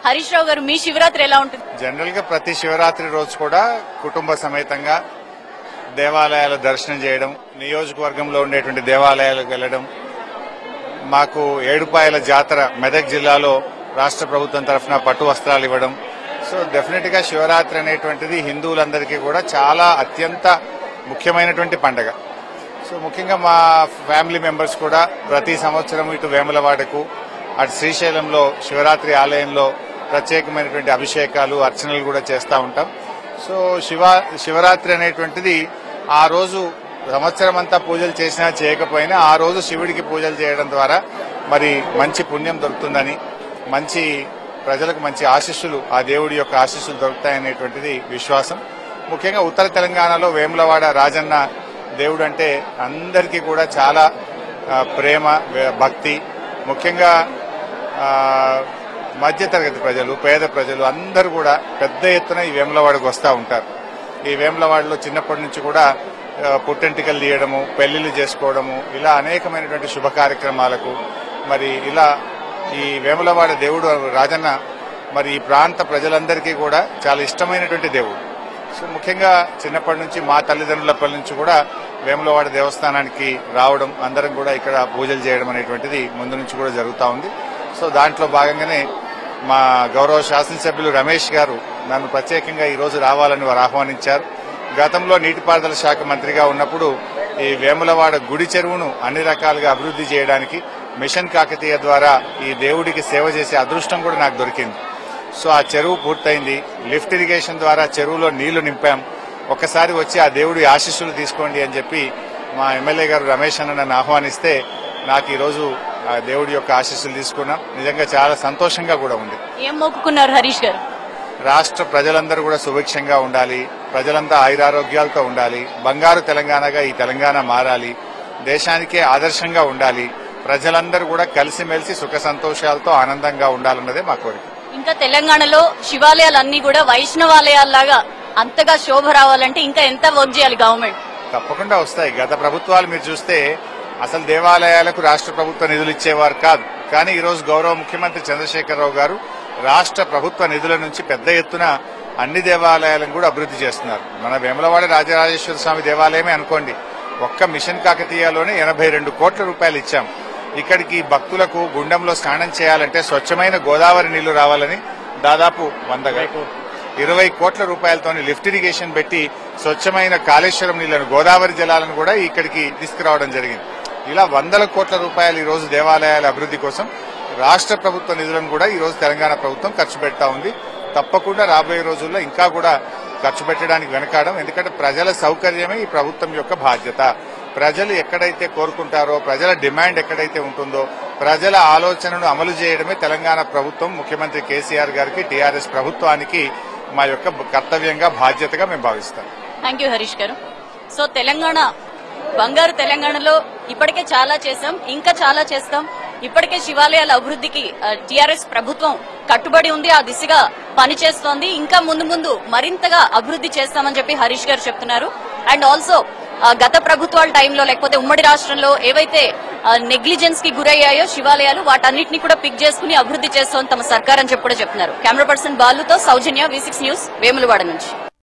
హరీష్ రావు గారు మీ శివరాత్రి ఎలా ఉంటుంది జనరల్ గా ప్రతి శివరాత్రి రోజు కూడా కుటుంబ సమేతంగా దేవాలయాల దర్శనం చేయడం నియోజకవర్గంలో ఉండేటువంటి దేవాలయాలకు వెళ్ళడం మాకు ఏడుపాయల జాతర మెదక్ జిల్లాలో రాష్ట్ర ప్రభుత్వం తరఫున పట్టు వస్త్రాలు ఇవ్వడం సో డెఫినెట్ గా శివరాత్రి అనేటువంటిది హిందువులందరికీ కూడా చాలా అత్యంత ముఖ్యమైనటువంటి పండగ సో ముఖ్యంగా మా ఫ్యామిలీ మెంబర్స్ కూడా ప్రతి సంవత్సరం ఇటు వేములవాడకు అటు శ్రీశైలంలో శివరాత్రి ఆలయంలో ప్రత్యేకమైనటువంటి అభిషేకాలు అర్చనలు కూడా చేస్తూ ఉంటాం సో శివ శివరాత్రి అనేటువంటిది ఆ రోజు సంవత్సరం అంతా పూజలు చేసినా చేయకపోయినా ఆ రోజు శివుడికి పూజలు చేయడం ద్వారా మరి మంచి పుణ్యం దొరుకుతుందని మంచి ప్రజలకు మంచి ఆశీస్సులు ఆ దేవుడి యొక్క ఆశీస్సులు దొరుకుతాయనేటువంటిది విశ్వాసం ముఖ్యంగా ఉత్తర తెలంగాణలో వేములవాడ రాజన్న దేవుడు అంటే అందరికీ కూడా చాలా ఆ, ప్రేమ వే- భక్తి ముఖ్యంగా ఆ, మధ్యతరగతి ప్రజలు పేద ప్రజలు అందరూ కూడా పెద్ద ఎత్తున ఈ వేములవాడకు వస్తూ ఉంటారు ఈ వేములవాడలో చిన్నప్పటి నుంచి కూడా ఆ, పుట్టెంటికలు తీయడము పెళ్లిళ్ళు చేసుకోవడము ఇలా అనేకమైనటువంటి శుభ కార్యక్రమాలకు మరి ఇలా ఈ వేములవాడ దేవుడు రాజన్న మరి ఈ ప్రాంత ప్రజలందరికీ కూడా చాలా ఇష్టమైనటువంటి దేవుడు సో ముఖ్యంగా చిన్నప్పటి నుంచి మా తల్లిదండ్రులప్పటి నుంచి కూడా వేములవాడ దేవస్థానానికి రావడం అందరం కూడా ఇక్కడ పూజలు చేయడం అనేటువంటిది ముందు నుంచి కూడా జరుగుతూ ఉంది సో దాంట్లో భాగంగానే మా గౌరవ శాసనసభ్యులు రమేష్ గారు నన్ను ప్రత్యేకంగా ఈ రోజు రావాలని వారు ఆహ్వానించారు గతంలో నీటిపారుదల శాఖ మంత్రిగా ఉన్నప్పుడు ఈ వేములవాడ గుడి చెరువును అన్ని రకాలుగా అభివృద్ధి చేయడానికి మిషన్ కాకతీయ ద్వారా ఈ దేవుడికి సేవ చేసే అదృష్టం కూడా నాకు దొరికింది సో ఆ చెరువు పూర్తయింది లిఫ్ట్ ఇరిగేషన్ ద్వారా చెరువులో నీళ్లు నింపాం ఒక్కసారి వచ్చి ఆ దేవుడి ఆశీస్సులు తీసుకోండి అని చెప్పి మా ఎమ్మెల్యే గారు రమేష్ అన్న నన్ను ఆహ్వానిస్తే నాకు ఈరోజు ఆ దేవుడి యొక్క ఆశీస్సులు తీసుకున్నాం నిజంగా చాలా సంతోషంగా కూడా ఉంది ఏం మొక్కుకున్నారు హరీష్ గారు రాష్ట్ర ప్రజలందరూ కూడా సుభిక్షంగా ఉండాలి ప్రజలంతా ఆయురారోగ్యాలతో ఉండాలి బంగారు తెలంగాణగా ఈ తెలంగాణ మారాలి దేశానికే ఆదర్శంగా ఉండాలి ప్రజలందరూ కూడా కలిసిమెలిసి సుఖ సంతోషాలతో ఆనందంగా ఉండాలన్నదే మా కోరిక ఇంకా తెలంగాణలో శివాలయాలన్నీ కూడా వైష్ణవాలయాల్లాగా అంతగా శోభ రావాలంటే ఇంకా ఎంత వర్క్ చేయాలి గవర్నమెంట్ తప్పకుండా వస్తాయి గత ప్రభుత్వాలు మీరు చూస్తే అసలు దేవాలయాలకు రాష్ట్ర ప్రభుత్వ నిధులు ఇచ్చేవారు కాదు కానీ ఈ రోజు గౌరవ ముఖ్యమంత్రి చంద్రశేఖరరావు గారు రాష్ట్ర ప్రభుత్వ నిధుల నుంచి పెద్ద ఎత్తున అన్ని దేవాలయాలను కూడా అభివృద్ధి చేస్తున్నారు మన వేములవాడ రాజరాజేశ్వర స్వామి దేవాలయమే అనుకోండి ఒక్క మిషన్ కాకతీయలోనే ఎనభై రెండు కోట్ల రూపాయలు ఇచ్చాం ఇక్కడికి భక్తులకు గుండంలో స్నానం చేయాలంటే స్వచ్ఛమైన గోదావరి నీళ్లు రావాలని దాదాపు వందగా ఇరవై కోట్ల రూపాయలతోని లిఫ్ట్ ఇరిగేషన్ పెట్టి స్వచ్ఛమైన కాళేశ్వరం నీళ్లను గోదావరి జలాలను కూడా ఇక్కడికి తీసుకురావడం జరిగింది ఇలా వందల కోట్ల రూపాయలు ఈ రోజు దేవాలయాల అభివృద్ధి కోసం రాష్ట్ర ప్రభుత్వ నిధులను కూడా ఈ రోజు తెలంగాణ ప్రభుత్వం ఖర్చు పెడతా ఉంది తప్పకుండా రాబోయే రోజుల్లో ఇంకా కూడా ఖర్చు పెట్టడానికి వెనకాడం ఎందుకంటే ప్రజల సౌకర్యమే ఈ ప్రభుత్వం యొక్క బాధ్యత ప్రజలు ఎక్కడైతే కోరుకుంటారో ప్రజల డిమాండ్ ఎక్కడైతే ఉంటుందో ప్రజల ఆలోచనను అమలు చేయడమే తెలంగాణ ప్రభుత్వం ముఖ్యమంత్రి కేసీఆర్ గారికి టీఆర్ఎస్ ప్రభుత్వానికి మా యొక్క కర్తవ్యంగా బాధ్యతగా మేము భావిస్తాం థ్యాంక్ యూ హరీష్ గారు సో తెలంగాణ బంగారు తెలంగాణలో ఇప్పటికే చాలా చేశాం ఇంకా చాలా చేస్తాం ఇప్పటికే శివాలయాల అభివృద్ధికి టిఆర్ఎస్ ప్రభుత్వం కట్టుబడి ఉంది ఆ దిశగా పనిచేస్తోంది ఇంకా ముందు ముందు మరింతగా అభివృద్ధి చేస్తామని చెప్పి హరీష్ గారు చెప్తున్నారు అండ్ ఆల్సో గత ప్రభుత్వాల టైంలో లేకపోతే ఉమ్మడి రాష్ట్రంలో ఏవైతే నెగ్లిజెన్స్ కి గురయ్యాయో శివాలయాలు వాటన్నిటిని కూడా పిక్ చేసుకుని అభివృద్ధి చేస్తోంది తమ సర్కార్ అని చెప్పి కూడా చెప్తున్నారు కెమెరా పర్సన్ బాలుతో సౌజన్య వి సిక్స్ న్యూస్ వేములవాడ నుంచి